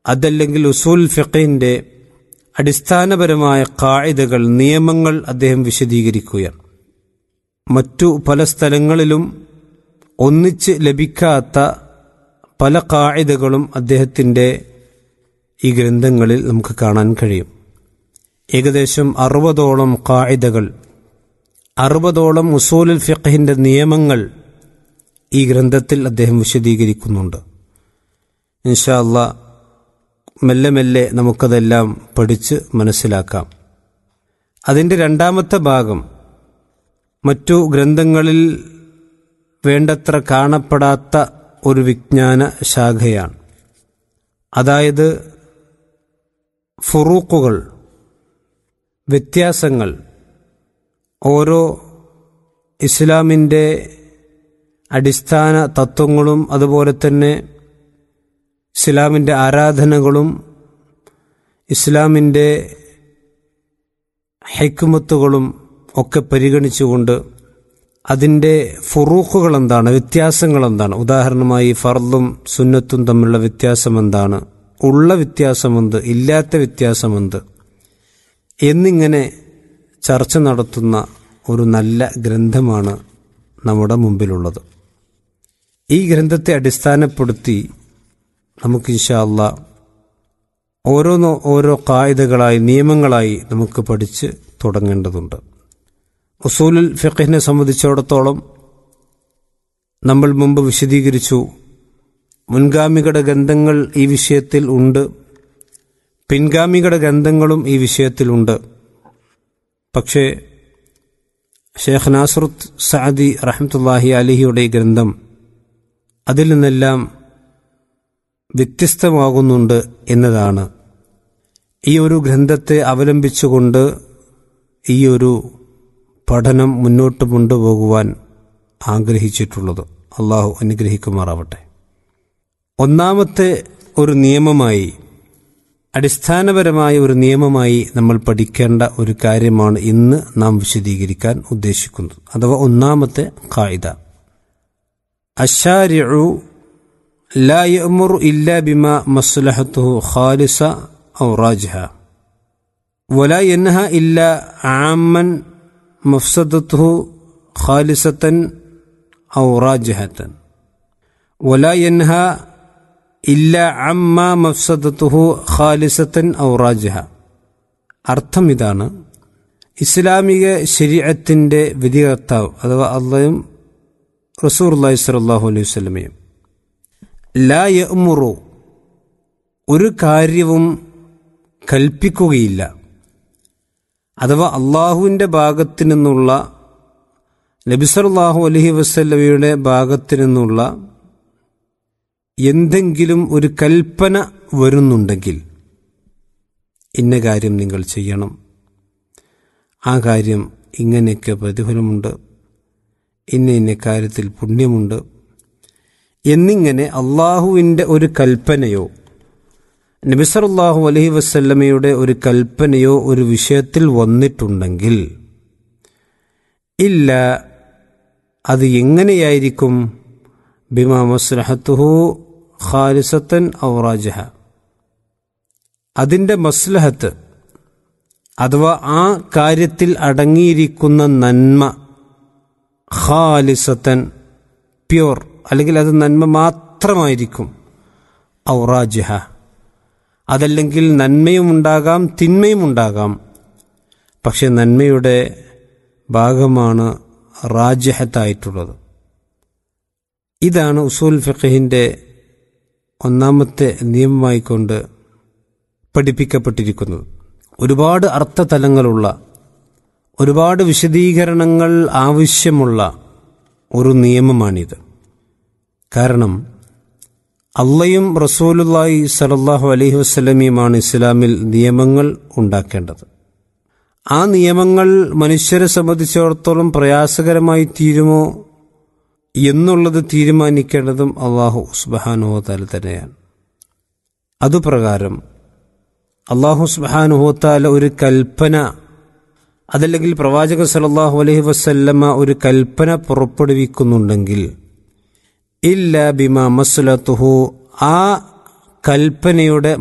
അതല്ലെങ്കിൽ ഉസൂൽ ഫിഖിൻ്റെ അടിസ്ഥാനപരമായ കായികകൾ നിയമങ്ങൾ അദ്ദേഹം വിശദീകരിക്കുകയാണ് മറ്റു പല സ്ഥലങ്ങളിലും ഒന്നിച്ച് ലഭിക്കാത്ത പല കായികകളും അദ്ദേഹത്തിൻ്റെ ഈ ഗ്രന്ഥങ്ങളിൽ നമുക്ക് കാണാൻ കഴിയും ഏകദേശം അറുപതോളം കായികകൾ അറുപതോളം ഉസൂലുൽ ഫിഖഹിൻ്റെ നിയമങ്ങൾ ഈ ഗ്രന്ഥത്തിൽ അദ്ദേഹം വിശദീകരിക്കുന്നുണ്ട് ഇൻഷാ അല്ലാ മെല്ലെ മെല്ലെ നമുക്കതെല്ലാം പഠിച്ച് മനസ്സിലാക്കാം അതിൻ്റെ രണ്ടാമത്തെ ഭാഗം മറ്റു ഗ്രന്ഥങ്ങളിൽ വേണ്ടത്ര കാണപ്പെടാത്ത ഒരു വിജ്ഞാന ശാഖയാണ് അതായത് ഫുറൂക്കുകൾ വ്യത്യാസങ്ങൾ ഓരോ ഇസ്ലാമിൻ്റെ അടിസ്ഥാന തത്വങ്ങളും അതുപോലെ തന്നെ ഇസ്ലാമിൻ്റെ ആരാധനകളും ഇസ്ലാമിൻ്റെ ഹൈക്കുമത്തുകളും ഒക്കെ പരിഗണിച്ചുകൊണ്ട് അതിൻ്റെ ഫുറൂഖുകൾ എന്താണ് വ്യത്യാസങ്ങൾ എന്താണ് ഉദാഹരണമായി ഫർദും സുന്നത്തും തമ്മിലുള്ള വ്യത്യാസം എന്താണ് ഉള്ള വ്യത്യാസമെന്ത് ഇല്ലാത്ത വ്യത്യാസമെന്ത് എന്നിങ്ങനെ ചർച്ച നടത്തുന്ന ഒരു നല്ല ഗ്രന്ഥമാണ് നമ്മുടെ മുമ്പിലുള്ളത് ഈ ഗ്രന്ഥത്തെ അടിസ്ഥാനപ്പെടുത്തി നമുക്ക് ഇൻഷാല്ല ഓരോന്നോ ഓരോ കായികകളായി നിയമങ്ങളായി നമുക്ക് പഠിച്ച് തുടങ്ങേണ്ടതുണ്ട് ഉസൂലുൽ ഫിഖിനെ സംബന്ധിച്ചിടത്തോളം നമ്മൾ മുമ്പ് വിശദീകരിച്ചു മുൻഗാമികളുടെ ഗ്രന്ഥങ്ങൾ ഈ വിഷയത്തിൽ ഉണ്ട് പിൻഗാമികളുടെ ഗ്രന്ഥങ്ങളും ഈ വിഷയത്തിലുണ്ട് പക്ഷേ ഷേഖ് നാസറുത്ത് സഅദി റഹ്മത്തുല്ലാഹി അലിഹിയുടെ ഈ ഗ്രന്ഥം അതിൽ നിന്നെല്ലാം വ്യത്യസ്തമാകുന്നുണ്ട് എന്നതാണ് ഈ ഒരു ഗ്രന്ഥത്തെ അവലംബിച്ചുകൊണ്ട് ഈ ഒരു പഠനം മുന്നോട്ട് കൊണ്ടുപോകുവാൻ ആഗ്രഹിച്ചിട്ടുള്ളത് അള്ളാഹു അനുഗ്രഹിക്കുമാറാവട്ടെ ഒന്നാമത്തെ ഒരു നിയമമായി അടിസ്ഥാനപരമായ ഒരു നിയമമായി നമ്മൾ പഠിക്കേണ്ട ഒരു കാര്യമാണ് ഇന്ന് നാം വിശദീകരിക്കാൻ ഉദ്ദേശിക്കുന്നത് അഥവാ ഒന്നാമത്തെ കായിക അഷാരിഉ لا يأمر إلا بما مصلحته خالصة أو راجحة ولا ينهى إلا عاما مفسدته خالصة أو راجحة ولا ينهى إلا عما مفسدته خالصة أو راجحة അർത്ഥം ഇതാണ് ഇസ്ലാമിക ശരീരത്തിൻ്റെ വിധികർത്താവ് അഥവാ അള്ളയും റസൂർ അള്ളാഹി സ്വല്ലാഹു അലൈഹി വസ്ലമയും ലാ യമുറു ഒരു കാര്യവും കൽപ്പിക്കുകയില്ല അഥവാ അള്ളാഹുവിൻ്റെ ഭാഗത്തു നിന്നുള്ള നബിസല്ലാഹു അലഹി വസ്ല്ലമയുടെ ഭാഗത്തു നിന്നുള്ള എന്തെങ്കിലും ഒരു കൽപ്പന വരുന്നുണ്ടെങ്കിൽ ഇന്ന കാര്യം നിങ്ങൾ ചെയ്യണം ആ കാര്യം ഇങ്ങനെയൊക്കെ പ്രതിഫലമുണ്ട് ഇന്ന ഇന്ന കാര്യത്തിൽ പുണ്യമുണ്ട് എന്നിങ്ങനെ അള്ളാഹുവിൻ്റെ ഒരു കൽപ്പനയോ നബിസറുല്ലാഹു അലഹി വസ്ല്ലമയുടെ ഒരു കൽപ്പനയോ ഒരു വിഷയത്തിൽ വന്നിട്ടുണ്ടെങ്കിൽ ഇല്ല അത് എങ്ങനെയായിരിക്കും ബിമാ മസ്ലഹത്തുഹു ഖാലിസത്തൻ ഔറാജഹ അതിൻ്റെ മസ്ലഹത്ത് അഥവാ ആ കാര്യത്തിൽ അടങ്ങിയിരിക്കുന്ന നന്മ ഖാലിസത്തൻ പ്യോർ അല്ലെങ്കിൽ അത് നന്മ മാത്രമായിരിക്കും ഔറാജിഹ അതല്ലെങ്കിൽ നന്മയും ഉണ്ടാകാം തിന്മയും ഉണ്ടാകാം പക്ഷെ നന്മയുടെ ഭാഗമാണ് റാജിഹത്തായിട്ടുള്ളത് ഇതാണ് ഉസൂൽ ഫിഖഹിൻ്റെ ഒന്നാമത്തെ നിയമമായിക്കൊണ്ട് പഠിപ്പിക്കപ്പെട്ടിരിക്കുന്നത് ഒരുപാട് അർത്ഥതലങ്ങളുള്ള ഒരുപാട് വിശദീകരണങ്ങൾ ആവശ്യമുള്ള ഒരു നിയമമാണിത് കാരണം അള്ളയും റസൂലുല്ലായി സലല്ലാഹു അലഹി വസ്ലമിയുമാണ് ഇസ്ലാമിൽ നിയമങ്ങൾ ഉണ്ടാക്കേണ്ടത് ആ നിയമങ്ങൾ മനുഷ്യരെ സംബന്ധിച്ചിടത്തോളം പ്രയാസകരമായി തീരുമോ എന്നുള്ളത് തീരുമാനിക്കേണ്ടതും അള്ളാഹു സുബാനുഹോത്താല തന്നെയാണ് അതുപ്രകാരം അള്ളാഹു സുബാനുഹോത്താല ഒരു കൽപ്പന അതല്ലെങ്കിൽ പ്രവാചകൻ സലല്ലാഹു അലഹി വസ്ല്ലമ്മ ഒരു കൽപ്പന പുറപ്പെടുവിക്കുന്നുണ്ടെങ്കിൽ ഇല്ല ബിമ മസ്ലത്തുഹു ആ കൽപ്പനയുടെ